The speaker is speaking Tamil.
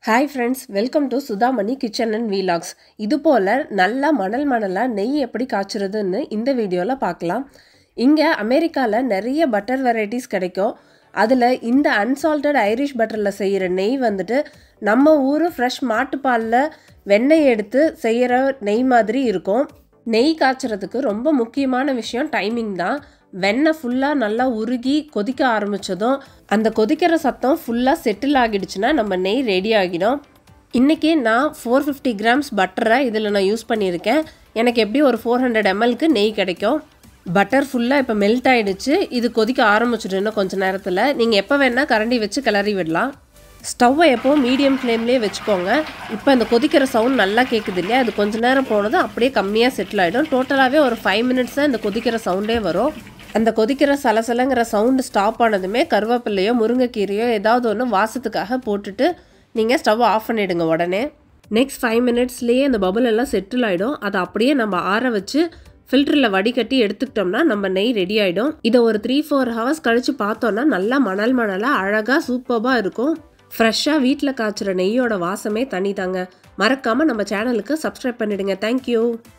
hi friends welcome to Sudhamani kitchen and vlogs இது போல் நல்லா மணல் மணலாக நெய் எப்படி காய்ச்சுறதுன்னு இந்த வீடியோவில் பார்க்கலாம் இங்கே அமெரிக்காவில் நிறைய பட்டர் வெரைட்டிஸ் கிடைக்கும் அதில் இந்த அன்சால்டட் ஐரிஷ் பட்டரில் செய்கிற நெய் வந்துட்டு நம்ம ஊர் ஃப்ரெஷ் மாட்டுப்பாலில் வெண்ணெய் எடுத்து செய்கிற நெய் மாதிரி இருக்கும் நெய் காய்ச்சறதுக்கு ரொம்ப முக்கியமான விஷயம் டைமிங் தான் வெண்ணெய் ஃபுல்லாக நல்லா உருகி கொதிக்க ஆரம்பித்ததும் அந்த கொதிக்கிற சத்தம் ஃபுல்லாக செட்டில் ஆகிடுச்சுன்னா நம்ம நெய் ரெடி ஆகிடும் இன்றைக்கி நான் ஃபோர் ஃபிஃப்டி கிராம்ஸ் பட்டரை இதில் நான் யூஸ் பண்ணியிருக்கேன் எனக்கு எப்படி ஒரு ஃபோர் ஹண்ட்ரட் எம்எல்க்கு நெய் கிடைக்கும் பட்டர் ஃபுல்லாக இப்போ மெல்ட் ஆகிடுச்சு இது கொதிக்க ஆரம்பிச்சிடும் இன்னும் கொஞ்சம் நேரத்தில் நீங்கள் எப்போ வேணால் கரண்டி வச்சு கிளறி விடலாம் ஸ்டவ்வை எப்போவும் மீடியம் ஃப்ளேம்லேயே வச்சுக்கோங்க இப்போ இந்த கொதிக்கிற சவுண்ட் நல்லா கேட்குது இல்லையா அது கொஞ்ச நேரம் போனதும் அப்படியே கம்மியாக செட்டில் ஆகிடும் டோட்டலாகவே ஒரு ஃபைவ் மினிட்ஸ் தான் இந்த கொதிக்கிற சவுண்டே வரும் அந்த கொதிக்கிற சலசலங்கிற சவுண்டு ஸ்டாப் ஆனதுமே கருவேப்பிலையோ முருங்கைக்கீரையோ ஏதாவது ஒன்று வாசத்துக்காக போட்டுட்டு நீங்கள் ஸ்டவ் ஆஃப் பண்ணிவிடுங்க உடனே நெக்ஸ்ட் ஃபைவ் மினிட்ஸ்லேயே அந்த பபுள் எல்லாம் செட்டில் ஆகிடும் அதை அப்படியே நம்ம ஆற வச்சு ஃபில்டரில் வடிகட்டி எடுத்துக்கிட்டோம்னா நம்ம நெய் ரெடி ஆகிடும் இதை ஒரு த்ரீ ஃபோர் ஹவர்ஸ் கழித்து பார்த்தோன்னா நல்லா மணல் மணலாக அழகாக சூப்பராக இருக்கும் ஃப்ரெஷ்ஷாக வீட்டில் காய்ச்சுற நெய்யோட வாசமே தனி தாங்க மறக்காமல் நம்ம சேனலுக்கு சப்ஸ்கிரைப் பண்ணிடுங்க தேங்க்யூ